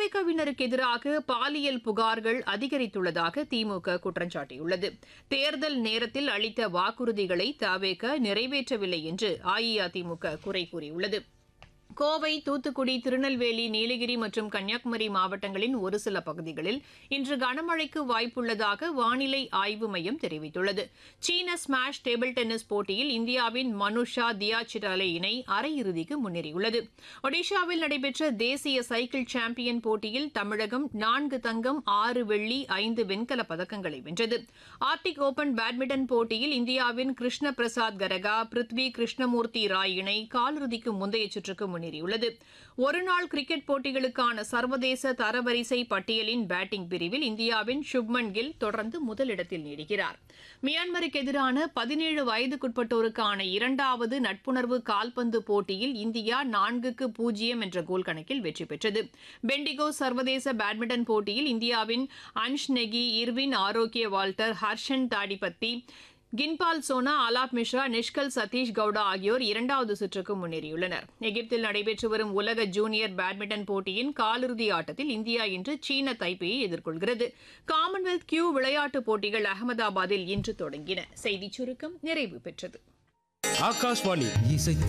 தாவேகவினருக்கு எதிராக பாலியல் புகார்கள் அதிகரித்துள்ளதாக திமுக குற்றம் சாட்டியுள்ளது தேர்தல் நேரத்தில் அளித்த வாக்குறுதிகளை தாவேக நிறைவேற்றவில்லை என்று அஇஅதிமுக குறை கூறியுள்ளது கோவை தூத்துக்குடி திருநெல்வேலி நீலகிரி மற்றும் கன்னியாகுமரி மாவட்டங்களின் ஒரு சில பகுதிகளில் இன்று கனமழைக்கு வாய்ப்புள்ளதாக வானிலை ஆய்வு மையம் தெரிவித்துள்ளது சீன ஸ்மாஷ் டேபிள் டென்னிஸ் போட்டியில் இந்தியாவின் மனுஷா தியாச்சிடாலே இணை அரையிறுதிக்கு முன்னேறியுள்ளது ஒடிஷாவில் நடைபெற்ற தேசிய சைக்கிள் சாம்பியன் போட்டியில் தமிழகம் நான்கு தங்கம் ஆறு வெள்ளி ஐந்து வெண்கலப் பதக்கங்களை வென்றது ஆர்டிக் ஓபன் பேட்மிண்டன் போட்டியில் இந்தியாவின் கிருஷ்ண பிரசாத் கரகா பிருத்வி கிருஷ்ணமூர்த்தி ராய் இணை காலிறுதிக்கு முந்தைய சுற்றுக்கு முன்னேறியுள்ளது ஒருநாள் கிரிக்கெட் போட்டிகளுக்கான சர்வதேச தரவரிசை பட்டியலின் பேட்டிங் பிரிவில் இந்தியாவின் சுப்மன் கில் தொடர்ந்து முதலிடத்தில் நீடிக்கிறார் மியான்மருக்கு எதிரான பதினேழு வயதுக்குட்பட்டோருக்கான இரண்டாவது நட்புணர்வு கால்பந்து போட்டியில் இந்தியா நான்குக்கு பூஜ்ஜியம் என்ற கோல் கணக்கில் வெற்றி பெற்றது பெண்டிகோ சர்வதேச பேட்மிண்டன் போட்டியில் இந்தியாவின் அன்ஷ் நெகி இர்வின் ஆரோக்கிய வால்டர் ஹர்ஷன் தாடிபத்தி கின்பால் சோனா அலாப் மிஸ்ரா நிஷ்கல் சதீஷ் கவுடா ஆகியோர் இரண்டாவது சுற்றுக்கு முன்னேறியுள்ளனர் எகிப்தில் நடைபெற்று வரும் உலக ஜூனியர் பேட்மிண்டன் போட்டியின் காலிறுதி ஆட்டத்தில் இந்தியா இன்று சீன தைப்பேயை எதிர்கொள்கிறது காமன்வெல்த் கியூ விளையாட்டுப் போட்டிகள் அகமதாபாத்தில் இன்று தொடங்கின செய்திச் சுருக்கம் நிறைவு பெற்றது ஆகாஷ்வாணி இசை